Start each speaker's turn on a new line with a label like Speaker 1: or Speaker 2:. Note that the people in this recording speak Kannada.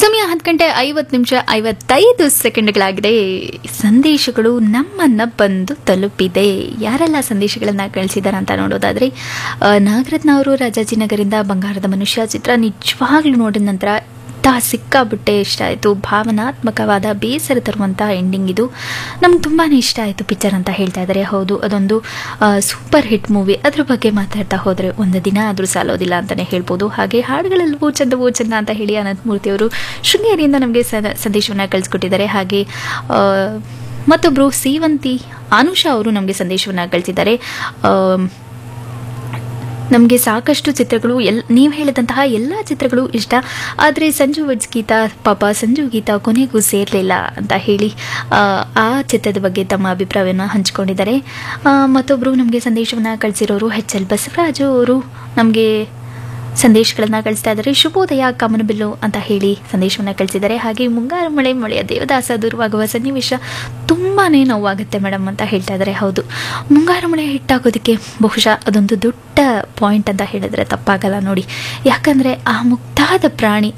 Speaker 1: ಸಮಯ ಹತ್ತು ಗಂಟೆ ಐವತ್ತು ನಿಮಿಷ ಐವತ್ತೈದು ಸೆಕೆಂಡ್ಗಳಾಗಿದೆ ಸಂದೇಶಗಳು ನಮ್ಮನ್ನ ಬಂದು ತಲುಪಿದೆ ಯಾರೆಲ್ಲ ಸಂದೇಶಗಳನ್ನು ಕಳಿಸಿದ್ದಾರೆ ಅಂತ ನೋಡೋದಾದ್ರೆ ಆ, ನಾಗರತ್ನ ಅವರು ರಾಜಾಜಿನಗರಿಂದ ಬಂಗಾರದ ಮನುಷ್ಯ ಚಿತ್ರ ನಿಜವಾಗ್ಲೂ ನೋಡಿದ ನಂತರ ತಾ ಸಿಕ್ಕಾಬಿಟ್ಟೆ ಇಷ್ಟ ಆಯಿತು ಭಾವನಾತ್ಮಕವಾದ ಬೇಸರ ತರುವಂಥ ಎಂಡಿಂಗ್ ಇದು ನಮ್ಗೆ ತುಂಬಾ ಇಷ್ಟ ಆಯಿತು ಪಿಕ್ಚರ್ ಅಂತ ಹೇಳ್ತಾ ಇದ್ದಾರೆ ಹೌದು ಅದೊಂದು ಸೂಪರ್ ಹಿಟ್ ಮೂವಿ ಅದ್ರ ಬಗ್ಗೆ ಮಾತಾಡ್ತಾ ಹೋದರೆ ಒಂದು ದಿನ ಆದರೂ ಸಾಲೋದಿಲ್ಲ ಅಂತಲೇ ಹೇಳ್ಬೋದು ಹಾಗೆ ಹಾಡುಗಳೆಲ್ಲವೂ ಚಂದವೂ ಚಂದ ಅಂತ ಹೇಳಿ ಅನಂತಮೂರ್ತಿ ಅವರು ಶೃಂಗೇರಿಯಿಂದ ನಮಗೆ ಸಂದೇಶವನ್ನು ಕಳಿಸ್ಕೊಟ್ಟಿದ್ದಾರೆ ಹಾಗೆ ಆ, ಮತ್ತೊಬ್ಬರು ಸೀವಂತಿ ಅನುಷಾ ಅವರು ನಮಗೆ ಸಂದೇಶವನ್ನು ಕಳಿಸಿದ್ದಾರೆ ಆ, ನಮಗೆ ಸಾಕಷ್ಟು ಚಿತ್ರಗಳು ಎಲ್ ನೀವು ಹೇಳಿದಂತಹ ಎಲ್ಲ ಚಿತ್ರಗಳು ಇಷ್ಟ ಆದರೆ ಸಂಜು ವಡ್ಸ್ ಗೀತಾ ಪಾಪ ಸಂಜು ಗೀತಾ ಕೊನೆಗೂ ಸೇರಲಿಲ್ಲ ಅಂತ ಹೇಳಿ ಆ, ಆ ಚಿತ್ರದ ಬಗ್ಗೆ ತಮ್ಮ ಅಭಿಪ್ರಾಯವನ್ನು ಹಂಚಿಕೊಂಡಿದ್ದಾರೆ ಆ, ಮತ್ತೊಬ್ಬರು ನಮಗೆ ಸಂದೇಶವನ್ನು ಕಳಿಸಿರೋರು ಎಚ್ ಎಲ್ ಬಸವರಾಜು ಅವರು ನಮಗೆ ಸಂದೇಶಗಳನ್ನು ಕಳಿಸ್ತಾ ಇದ್ದಾರೆ ಶುಭೋದಯ ಕಮನಬಿಲ್ಲು ಅಂತ ಹೇಳಿ ಸಂದೇಶವನ್ನು ಕಳಿಸಿದ್ದಾರೆ ಹಾಗೆ ಮುಂಗಾರು ಮಳೆ ಮಳೆಯ ದೇವದಾಸ ದೂರವಾಗುವ ಸನ್ನಿವೇಶ ತುಂಬಾ ನೋವಾಗುತ್ತೆ ಮೇಡಮ್ ಅಂತ ಹೇಳ್ತಾ ಇದ್ದಾರೆ ಹೌದು ಮುಂಗಾರು ಮಳೆ ಹಿಟ್ಟಾಗೋದಕ್ಕೆ ಬಹುಶಃ ಅದೊಂದು ದೊಡ್ಡ ಪಾಯಿಂಟ್ ಅಂತ ಹೇಳಿದ್ರೆ ತಪ್ಪಾಗಲ್ಲ ನೋಡಿ ಯಾಕಂದರೆ ಆ ಮುಗ್ಧಾದ ಪ್ರಾಣಿ